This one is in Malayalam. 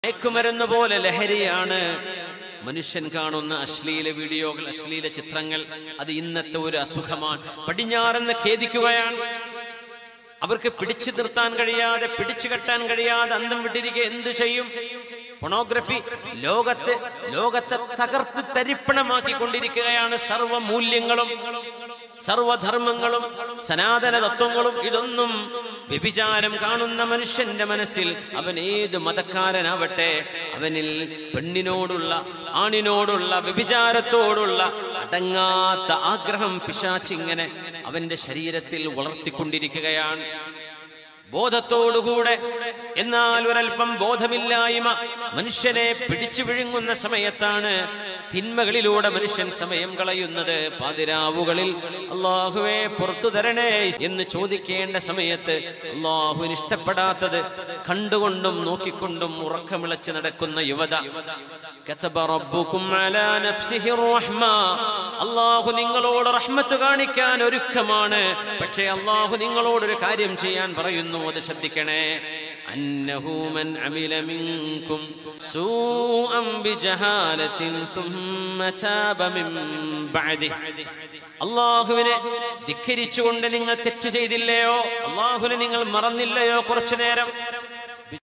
മയക്കുമരുന്ന് പോലെ ലഹരിയാണ് മനുഷ്യൻ കാണുന്ന അശ്ലീല വീഡിയോകൾ അശ്ലീല ചിത്രങ്ങൾ അത് ഇന്നത്തെ ഒരു അസുഖമാണ് പടിഞ്ഞാറെന്ന് ഖേദിക്കുകയാണ് അവർക്ക് പിടിച്ചു നിർത്താൻ കഴിയാതെ പിടിച്ചു കെട്ടാൻ കഴിയാതെ അന്തം വിട്ടിരിക്കെ എന്തു ചെയ്യും പൊണോഗ്രഫി ലോകത്തെ ലോകത്തെ തകർത്ത് തരിപ്പണമാക്കിക്കൊണ്ടിരിക്കുകയാണ് സർവ്വ മൂല്യങ്ങളും സർവധർമ്മങ്ങളും സനാതന തത്വങ്ങളും ഇതൊന്നും വ്യഭിചാരം കാണുന്ന മനുഷ്യന്റെ മനസ്സിൽ അവൻ ഏത് മതക്കാരനാവട്ടെ അവനിൽ പെണ്ണിനോടുള്ള ആണിനോടുള്ള വ്യഭിചാരത്തോടുള്ള അടങ്ങാത്ത ആഗ്രഹം പിശാച്ചിങ്ങനെ അവന്റെ ശരീരത്തിൽ വളർത്തിക്കൊണ്ടിരിക്കുകയാണ് ബോധത്തോടുകൂടെ എന്നാൽ ഒരൽപ്പം ബോധമില്ലായ്മ മനുഷ്യനെ പിടിച്ചു വിഴുങ്ങുന്ന സമയത്താണ് തിന്മകളിലൂടെ മനുഷ്യൻ സമയം കളയുന്നത് പാതിരാവുകളിൽ അള്ളാഹുവെ പുറത്തു തരണേ എന്ന് ചോദിക്കേണ്ട സമയത്ത് അള്ളാഹുവിന് ഇഷ്ടപ്പെടാത്തത് കണ്ടുകൊണ്ടും നോക്കിക്കൊണ്ടും ഉറക്കമിളച്ച് നടക്കുന്ന യുവത كتب ربكم على نفسه الرحمة അള്ളാഹു നിങ്ങളോട് റഹ്മത്ത് കാണിക്കാൻ ഒരുക്കമാണ് പക്ഷേ അള്ളാഹു നിങ്ങളോട് ഒരു കാര്യം ചെയ്യാൻ പറയുന്നു അത് ശ്രദ്ധിക്കണേ അന്നഹു മൻ അമില മിൻകും സൂഅൻ ബിജഹാലത്തിൻ ثم تاب من بعده അള്ളാഹുവിനെ ധിക്കരിച്ചുകൊണ്ട് നിങ്ങൾ തെറ്റ് ചെയ്തില്ലയോ അള്ളാഹുവിനെ നിങ്ങൾ മറന്നില്ലയോ കുറച്ചു നേരം